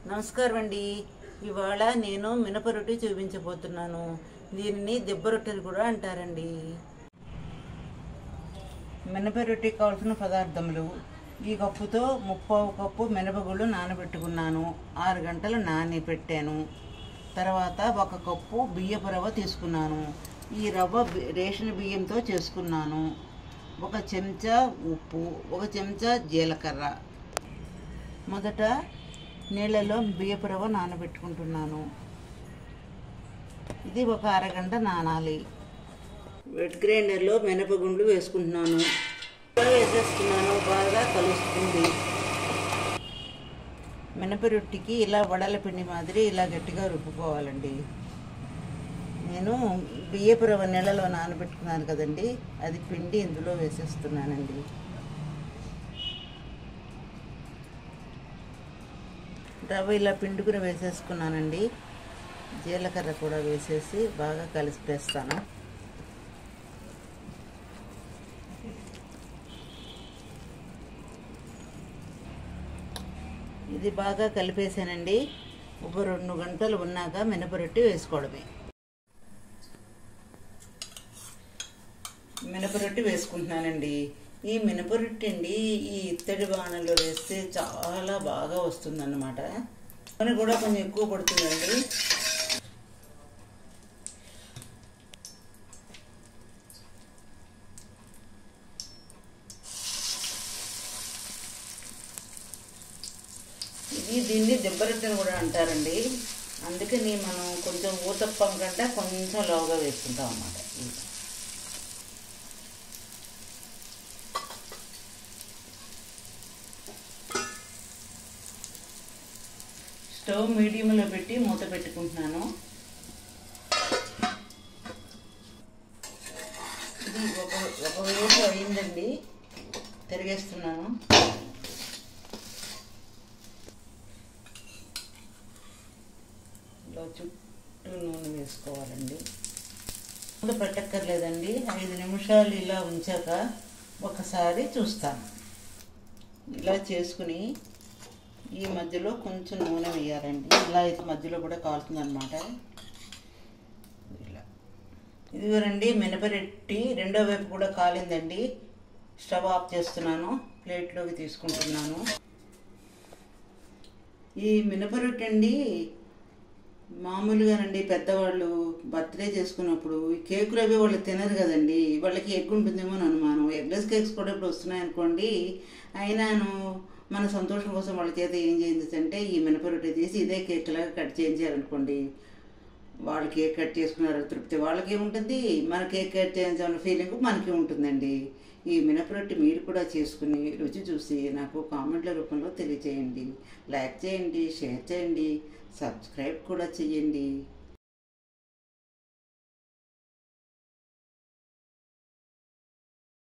నమస్కారం అండి ఇవాళ నేను మినప రొట్టి చూపించబోతున్నాను దీనిని దెబ్బ రొట్టెలు కూడా అంటారండి మినప రొట్టి కావాల్సిన పదార్థములు ఈ కప్పుతో ముప్పావు కప్పు మినపగుళ్ళు నానబెట్టుకున్నాను ఆరు గంటలు నాని పెట్టాను తర్వాత ఒక కప్పు బియ్యపు రవ్వ తీసుకున్నాను ఈ రవ్వ బి- రేషన్ బియ్యంతో చేసుకున్నాను ఒక చెంచా ఉప్పు ఒక చెంచా జీలకర్ర మొదట నీళ్ళలో బియ్యపు రవ్వ నానబెట్టుకుంటున్నాను ఇది ఒక అరగంట నానాలి వెట్ గ్రైండర్లో మినపగుండ్లు వేసుకుంటున్నాను వేసేస్తున్నాను బాగా కలుస్తుంది మినప రొట్టికి ఇలా వడల పిండి మాదిరి ఇలా గట్టిగా రుబ్బుకోవాలండి నేను బియ్యపు రవ్వ నీళ్ళలో నానబెట్టుకున్నాను కదండి అది పిండి ఇందులో వేసేస్తున్నానండి రవ్వ ఇలా పిండుకుని వేసేసుకున్నానండి జీలకర్ర కూడా వేసేసి బాగా కలిసిపేస్తాను ఇది బాగా కలిపేసానండి ఒక రెండు గంటలు ఉన్నాక మినపరొట్టి వేసుకోవడమే మినపరొట్టి వేసుకుంటున్నానండి ఈ మినపరొట్టి అండి ఈ ఇత్తడి బాణలో వేస్తే చాలా బాగా వస్తుందన్నమాట పని కూడా కొంచెం ఎక్కువ పడుతుందండి ఇది దీన్ని దెబ్బరొట్టెని కూడా అంటారండి అందుకని మనం కొంచెం ఊతప్పం కంటే కొంచెం లోగా వేసుకుంటాం అన్నమాట స్టవ్ మీడియంలో పెట్టి మూత పెట్టుకుంటున్నాను ఇది ఒక ఒక వేపు అయిందండి తిరిగేస్తున్నాను ఇలా చుట్టూ నూనె వేసుకోవాలండి మూత పెట్టక్కర్లేదండి ఐదు నిమిషాలు ఇలా ఉంచాక ఒకసారి చూస్తాను ఇలా చేసుకుని ఈ మధ్యలో కొంచెం నూనె వేయాలండి ఇలా అయితే మధ్యలో కూడా కాలుతుంది అనమాట ఇలా ఇదిగోనండి మినపరెట్టి రెండో వైపు కూడా కాలిందండి స్టవ్ ఆఫ్ చేస్తున్నాను ప్లేట్లోకి తీసుకుంటున్నాను ఈ మినపరొట్టి అండి మామూలుగానండి పెద్దవాళ్ళు బర్త్డే చేసుకున్నప్పుడు ఈ కేకులు అవి వాళ్ళు తినరు కదండి వాళ్ళకి ఎగ్ ఉంటుందేమో అని అనుమానం ఎగ్లెస్ కేక్స్ కూడా ఇప్పుడు వస్తున్నాయనుకోండి అయినాను మన సంతోషం కోసం వాళ్ళ చేత ఏం చేయించంటే ఈ మినపరొట్టె తీసి ఇదే కేక్ లాగా కట్ చేయించారనుకోండి వాళ్ళు కేక్ కట్ చేసుకున్నారు తృప్తి వాళ్ళకి ఉంటుంది మన కేక్ కట్ చేయించాలన్న ఫీలింగ్ మనకి ఉంటుందండి ఈ మినపరొట్టి మీరు కూడా చేసుకుని రుచి చూసి నాకు కామెంట్ల రూపంలో తెలియచేయండి లైక్ చేయండి షేర్ చేయండి సబ్స్క్రైబ్ కూడా చేయండి